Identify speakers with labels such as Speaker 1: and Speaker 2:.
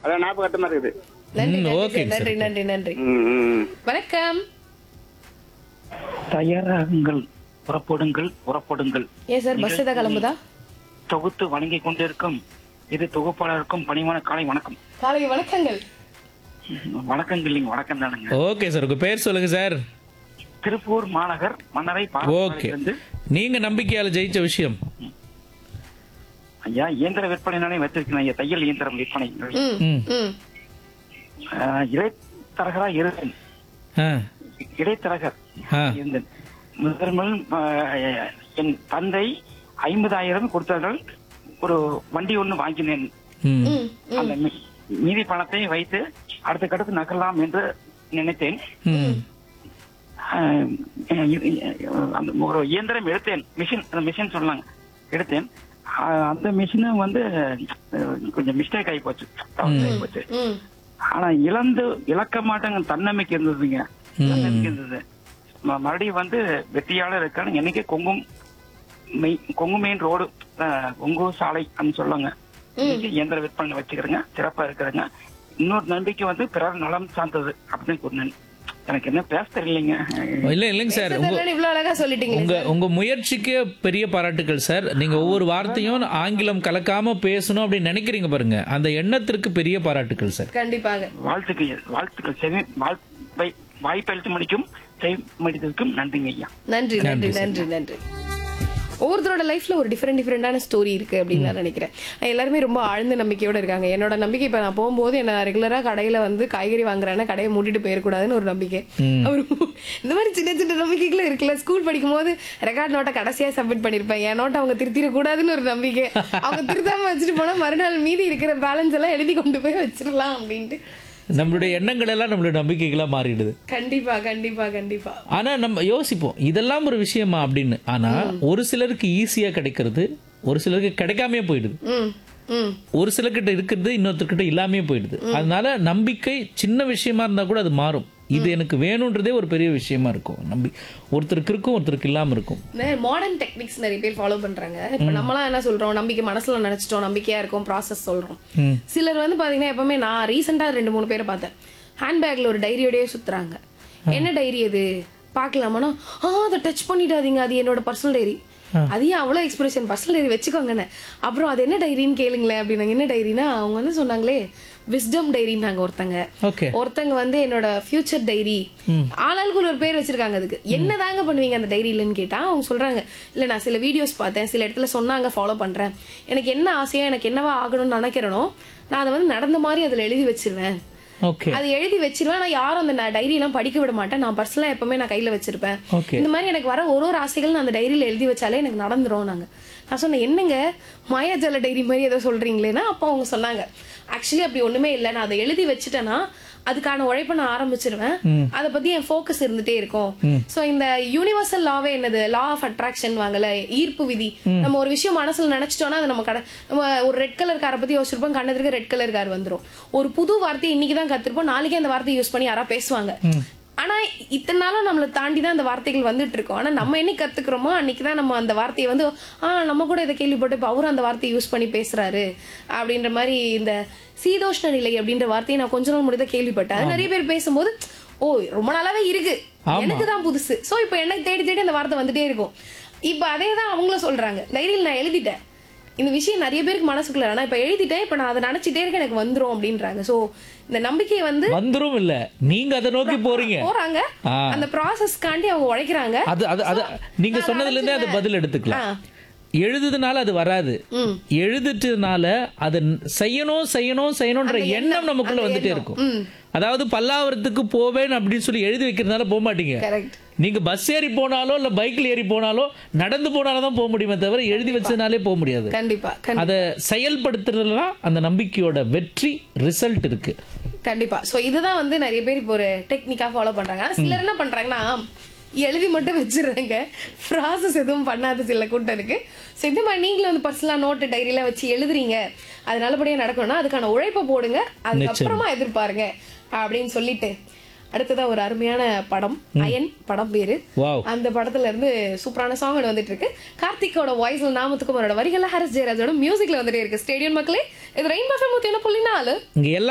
Speaker 1: அதான் ஞாபகத்தமா இருக்குது
Speaker 2: நன்றி
Speaker 3: ம்,
Speaker 2: நன்றி
Speaker 3: ஓகேங்க
Speaker 2: சார். நன்றி
Speaker 3: சார்.
Speaker 2: நன்றி நன்றி
Speaker 1: ம், ம், ம்.
Speaker 2: வணக்கம்
Speaker 4: தயாராகுங்கள் புறப்படுங்கள் புறப்படுங்கள்
Speaker 2: ஏன் சார் பஸ் ஏதாவது கிளம்புதா
Speaker 4: தொகுத்து வணங்கிக் கொண்டிருக்கும் இது தொகுப்பாளருக்கும் பணிவான காலை வணக்கம்
Speaker 2: காலை வணக்கங்கள்
Speaker 4: வணக்கங்கள் இல்லைங்க வணக்கம் தானுங்க
Speaker 3: ஓகே சார் உங்க பேர் சொல்லுங்க சார்
Speaker 4: திருப்பூர் மாநகர் மன்னரை
Speaker 3: ஓகே
Speaker 4: இருந்து
Speaker 3: நீங்க நம்பிக்கையால ஜெயிச்ச விஷயம்
Speaker 4: ஐயா இயந்திர விற்பனை வைத்திருக்கேன் ஐயா தையல் இயந்திரம் விற்பனை
Speaker 2: ம்
Speaker 3: ம்
Speaker 2: ம்
Speaker 4: ஆஹ், இடைத்தரகரா இருந்தேன்
Speaker 3: ஆ
Speaker 4: இடைத்தரகர்
Speaker 3: ஆ
Speaker 4: இருந்தேன் முதல் முதல் ஆஹ், என் தந்தை ஐம்பதாயிரம் கொடுத்தார்கள் ஒரு வண்டி ஒண்ணு வாங்கினேன்
Speaker 3: ம்
Speaker 2: ம்
Speaker 4: அந்த மீ- மீதி பணத்தை வைத்து அடுத்த கட்டத்து நகரலாம் என்று நினைத்தேன்
Speaker 3: ம்
Speaker 4: ஆஹ் இது- அந்த ஒரு இயந்திரம் எடுத்தேன் மிஷின் அந்த மிஷின் சொன்னாங்க எடுத்தேன் ஆஹ் அந்த மிஷினை வந்து அஹ், கொஞ்சம் மிஸ்டேக் ஆகி போச்சு தவறு ஆகி போச்சு
Speaker 2: ம்
Speaker 4: ஆனா இழந்து இழக்க மாட்டாங்க தன்னம்பிக்கை இருந்ததுங்க தன்னம்பிக்கை இருந்தது ம- மறுபடியும் வந்து வெற்றியாளர் இருக்கான்னு என்னைக்கே கொங்கும் மெய் Kongu main road ah, Kongu சாலை அப்படின்னு சொல்லுவாங்க இன்னைக்கு இயந்திர விற்பனை வச்சுக்கிறேங்க சிறப்பா இருக்கிறேங்க இன்னொரு நம்பிக்கை வந்து பிறர் நலம் சார்ந்தது அப்படின்னு சொன்னேன் எனக்கு என்ன பேச தெரியலைங்க
Speaker 3: இல்ல இல்லைங்க சார் உங்க
Speaker 2: இதெல்லாம் இவ்வளவு அழகா சொல்லிட்டீங்களே
Speaker 3: உங்க உங்க முயற்சிக்கு பெரிய பாராட்டுகள் சார் நீங்க ஒவ்வொரு வார்த்தையும் ஆங்கிலம் கலக்காம பேசணும் அப்படின்னு நினைக்கிறீங்க பாருங்க அந்த எண்ணத்திற்கு பெரிய பாராட்டுகள் சார்
Speaker 2: கண்டிப்பாக
Speaker 4: வாழ்த்துக்கள் வாழ்த்துக்கள் செவி வாழ் வாய்ப்பளித்து முடிக்கும் செவி மடித்ததுக்கும் நன்றிங்க ஐயா
Speaker 2: நன்றி நன்றி நன்றி நன்றி ஒவ்வொருத்தரோட லைஃப்ல ஒரு டிஃப்ரெண்ட் டிஃப்ரெண்டான ஸ்டோரி இருக்கு அப்படின்னு நான் நினைக்கிறேன் எல்லாருமே ரொம்ப ஆழ்ந்த நம்பிக்கையோட இருக்காங்க என்னோட நம்பிக்கை இப்ப நான் போகும்போது என்ன ரெகுலரா கடையில வந்து காய்கறி வாங்குறேன்னா கடையை மூடிட்டு போயிடக்கூடாதுன்னு ஒரு நம்பிக்கை அப்புறம் இந்த மாதிரி சின்ன சின்ன நம்பிக்கைகளும் இருக்குல்ல ஸ்கூல் படிக்கும் போது ரெக்கார்ட் நோட்டை கடைசியா சப்மிட் பண்ணிருப்பேன் என் நோட்டை அவங்க திருத்திடக்கூடாதுன்னு ஒரு நம்பிக்கை அவங்க திருத்தாம வச்சுட்டு போனா மறுநாள் மீதி இருக்கிற பேலன்ஸ் எல்லாம் எழுதி கொண்டு போய் வச்சிடலாம் அப்படின்ட்டு
Speaker 3: நம்மளுடைய எண்ணங்கள் எல்லாம் நம்மளுடைய நம்பிக்கைகளா மாறிடுது
Speaker 2: கண்டிப்பா கண்டிப்பா கண்டிப்பா
Speaker 3: ஆனா நம்ம யோசிப்போம் இதெல்லாம் ஒரு விஷயமா அப்படின்னு ஆனா ஒரு சிலருக்கு ஈஸியா கிடைக்கிறது ஒரு சிலருக்கு கிடைக்காமே போயிடுது
Speaker 2: ம் ம்
Speaker 3: ஒரு சிலர்கிட்ட இருக்கிறது இன்னொருத்தர்கிட்ட இல்லாமே போயிடுது அதனால நம்பிக்கை சின்ன விஷயமா இருந்தா கூட அது மாறும் இது எனக்கு வேணுன்றதே ஒரு பெரிய விஷயமா இருக்கும் நம்பி ஒருத்தருக்கு இருக்கும் ஒருத்தருக்கு இல்லாம இருக்கும்
Speaker 2: மாடர்ன் டெக்னிக்ஸ் நிறைய பேர் ஃபாலோ பண்றாங்க இப்ப நம்மலாம் என்ன சொல்றோம் நம்பிக்கை மனசுல நினைச்சிட்டோம் நம்பிக்கையா இருக்கும் ப்ராசஸ் சொல்றோம் சிலர் வந்து பாத்தீங்கன்னா எப்பவுமே நான் ரீசெண்டா ரெண்டு மூணு பேரை பார்த்தேன் ஹேண்ட்பேக்ல ஒரு டைரியோடய சுத்துறாங்க என்ன டைரி அது பார்க்கலாமானா ஆ அதை டச் பண்ணிடாதீங்க அது என்னோட பர்சனல் டைரி அது ஏன் அவ்வளோ எக்ஸ்பிரஷன் பர்சனல் டைரி வச்சுக்கோங்கன்னு அப்புறம் அது என்ன டைரின்னு கேளுங்களேன் அப்படின்னாங்க என்ன டைரினா அவங்க வந்து சொன்னாங்களே விஸ்டம் டைரின்னாங்க ஒருத்தங்க
Speaker 3: ஓகே
Speaker 2: ஒருத்தங்க வந்து என்னோட ஃபியூச்சர் டைரி ஆளாளுக்கு ஒரு பேர் வச்சிருக்காங்க அதுக்கு என்னதாங்க பண்ணுவீங்க அந்த டைரியிலன்னு கேட்டா அவங்க சொல்றாங்க இல்ல நான் சில வீடியோஸ் பார்த்தேன் சில இடத்துல சொன்னாங்க ஃபாலோ பண்றேன் எனக்கு என்ன ஆசையா எனக்கு என்னவா ஆகணும்னு நினைக்கிறேனோ நான் அதை வந்து நடந்த மாதிரி அதுல எழுதி வச்சிருவேன்
Speaker 3: ஓகே
Speaker 2: அது எழுதி வச்சிருவேன் நான் யாரும் அந்த டைரி எல்லாம் படிக்க விட மாட்டேன் நான் பர்சனலா எப்பவுமே நான் கையில வச்சிருப்பேன்
Speaker 3: Okay.
Speaker 2: இந்த மாதிரி எனக்கு வர ஒரு ஒரு ஆசைகள் நான் அந்த டைரியில எழுதி வச்சாலே எனக்கு நடந்துரும் நாங்க நான் சொன்னேன் என்னங்க மாயாஜால டைரி மாதிரி ஏதோ சொல்றீங்களேன்னா அப்போ அவங்க சொன்னாங்க ஆக்சுவலி அப்படி ஒண்ணுமே இல்லை நான் அதை எழுதி வச்சுட்டேன்னா அதுக்கான உழைப்பை நான் ஆரம்பிச்சிருவேன் அதை பத்தி என் ஃபோக்கஸ் இருந்துட்டே இருக்கும் சோ இந்த யூனிவர்சல் லாவே என்னது லா ஆஃப் அட்ராக்ஷன் வாங்கல ஈர்ப்பு விதி நம்ம ஒரு விஷயம் மனசுல நினைச்சிட்டோம்னா அது நம்ம கடை நம்ம ஒரு ரெட் கலர் காரை பத்தி யோசிச்சிருப்போம் கண்ணதுக்கு ரெட் கலர் கார் வந்துரும் ஒரு புது வார்த்தையை இன்னைக்கு தான் கத்துருப்போம் நாளைக்கே அந்த வார்த்தையை யூஸ் பண்ணி யாரா பேசுவாங்க ஆனா இத்தனை நாளும் நம்மளை தாண்டி தான் அந்த வார்த்தைகள் வந்துட்டு இருக்கோம் ஆனா நம்ம என்னைக்கு கத்துக்கிறோமோ அன்னைக்கு தான் நம்ம அந்த வார்த்தையை வந்து ஆ நம்ம கூட இதை கேள்விப்பட்டு இப்போ அவரும் அந்த வார்த்தையை யூஸ் பண்ணி பேசுறாரு அப்படின்ற மாதிரி இந்த சீதோஷ்ண நிலை அப்படின்ற வார்த்தையை நான் கொஞ்ச நாள் முன்னாடி தான் கேள்விப்பட்டேன் அது நிறைய பேர் பேசும்போது ஓ ரொம்ப நாளாவே இருக்கு எனக்கு தான் புதுசு சோ இப்போ எனக்கு தேடி தேடி அந்த வார்த்தை வந்துட்டே இருக்கும் இப்போ அதே தான் அவங்களும் சொல்றாங்க டைரியில் நான் எழுதிட்டேன் இந்த விஷயம் நிறைய பேருக்கு மனசுக்குள்ள ஆனா இப்ப எழுதிட்டேன் இப்ப நான் அதை நினைச்சிட்டே இருக்க எனக்கு வந்துரும் அப்படின்றாங்க சோ இந்த நம்பிக்கை வந்து
Speaker 3: வந்துரும் இல்ல நீங்க அதை நோக்கி போறீங்க
Speaker 2: போறாங்க
Speaker 3: ஆ.
Speaker 2: அந்த ப்ராசஸ்க்காண்டி அவங்க உழைக்கிறாங்க
Speaker 3: அது அது அது நீங்க சொன்னதுல இருந்தே அது பதில் எடுத்துக்கலாம்
Speaker 2: ஆ.
Speaker 3: எழுதுறதுனால அது வராது
Speaker 2: ம்.
Speaker 3: எழுதுறதுனால அதை செய்யணும் செய்யணும் செய்யணும்ன்ற
Speaker 2: அந்த
Speaker 3: எண்ணம்
Speaker 2: எண்ணம்,
Speaker 3: நமக்குள்ள
Speaker 2: அந்த
Speaker 3: வந்துட்டே
Speaker 2: எண்ணம்.
Speaker 3: இருக்கும்
Speaker 2: ம்.
Speaker 3: அதாவது பல்லாவரத்துக்கு போவேன் அப்படின்னு சொல்லி எழுதி வைக்கிறதுனால போக மாட்டீங்க
Speaker 2: கரெக்ட்
Speaker 3: நீங்க பஸ் ஏறி போனாலோ இல்ல பைக்ல ஏறி போனாலோ நடந்து போனாலும் தான் போக முடியுமே தவிர எழுதி வச்சதுனாலே போக முடியாது
Speaker 2: கண்டிப்பா கண்டி-
Speaker 3: அதை செயல்படுத்துறதுல அந்த நம்பிக்கையோட வெற்றி ரிசல்ட் இருக்கு
Speaker 2: கண்டிப்பா சோ இதுதான் வந்து நிறைய பேர் இப்போ ஒரு டெக்னிக்கா ஃபாலோ பண்றாங்க ஆனா சிலர் என்ன பண்றாங்கன்னா எழுதி மட்டும் வச்சிடுறாங்க ப்ராசஸ் எதுவும் பண்ணாத சில கூட்டம் இருக்கு ஸோ இந்த மாதிரி நீங்களும் வந்து பர்சனலா நோட்டு டைரியில வச்சு எழுதுறீங்க அது நல்லபடியா நடக்கணும்னா அதுக்கான உழைப்பை போடுங்க அதுக்கப்புறமா எதிர்பாருங்க அப்படின்னு சொல்லிட்டு அடுத்ததா ஒரு அருமையான படம் அயன் படம் பேரு
Speaker 3: வாவ்
Speaker 2: அந்த படத்துல இருந்து சூப்பரான சாங் வந்துட்டு இருக்கு கார்த்திக்கோட வாய்ஸ்ல நாமத்துக்குமாரோட வரிகள்ல ஹாரிஸ் ஜெயராஜோட மியூசிக்ல வந்துட்டே இருக்கு ஸ்டேடியம் மக்களே இது ரெயின் பஃபே முத்தியான புள்ளி நாலு
Speaker 3: இங்க எல்லா